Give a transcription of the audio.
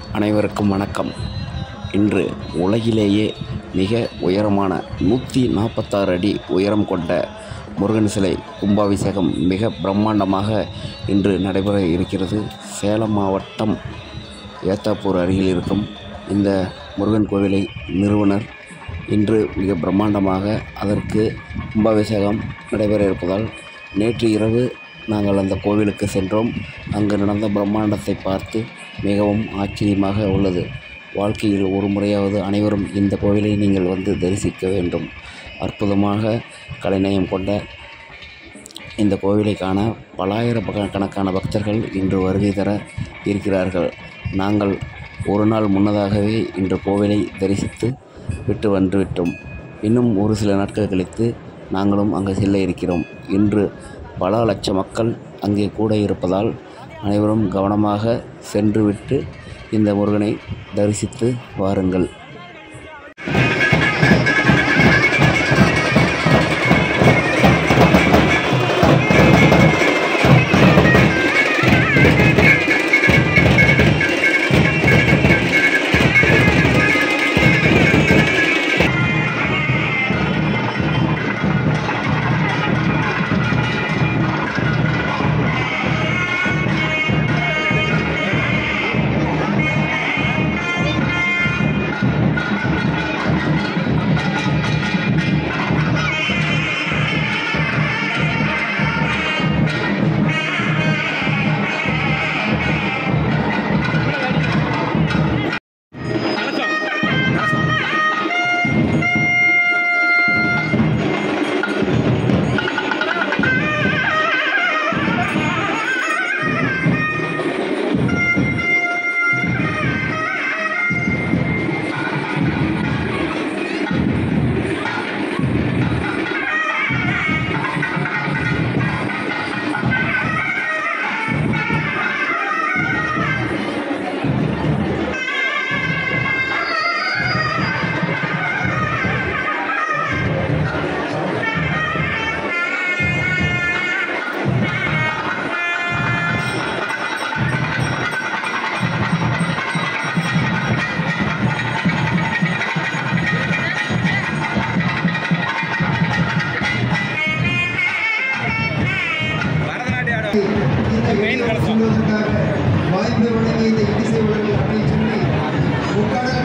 அனைவருக்கும் வணக்கம் இன்று உலகிலேயே மிக உயரமான நூற்றி நாற்பத்தாறு அடி உயரம் கொண்ட முருகன் சிலை கும்பாபிஷேகம் மிக பிரம்மாண்டமாக இன்று நடைபெற இருக்கிறது சேலம் மாவட்டம் ஏத்தாப்பூர் அருகில் இருக்கும் இந்த முருகன் கோவிலை நிறுவனர் இன்று மிக பிரம்மாண்டமாக அதற்கு கும்பாபிஷேகம் நடைபெற இருப்பதால் நேற்று இரவு நாங்கள் அந்த கோவிலுக்கு சென்றோம் அங்கு நடந்த பிரம்மாண்டத்தை பார்த்து மிகவும் ஆச்சரியமாக உள்ளது வாழ்க்கையில் ஒரு முறையாவது அனைவரும் இந்த கோவிலை நீங்கள் வந்து தரிசிக்க வேண்டும் அற்புதமாக கலைநயம் கொண்ட இந்த கோவிலை காண பலாயிரக்கணக்கான பக்தர்கள் இன்று வருகை தர இருக்கிறார்கள் நாங்கள் ஒரு நாள் முன்னதாகவே இன்று கோவிலை தரிசித்து விட்டு வந்துவிட்டோம் இன்னும் ஒரு சில நாட்கள் கழித்து நாங்களும் அங்கே செல்ல இருக்கிறோம் இன்று பல லட்ச மக்கள் அங்கே கூட இருப்பதால் அனைவரும் கவனமாக சென்றுவிட்டு இந்த முருகனை தரிசித்து வாருங்கள் பரதநாட்டியம் ஆட இந்த மெயின் வீடியோ கலசம். சொல்வதற்காக வாய்ப்பு வழங்கிய இந்த இடிசை உலகில் அப்படின்னு சொல்லி முக்காடு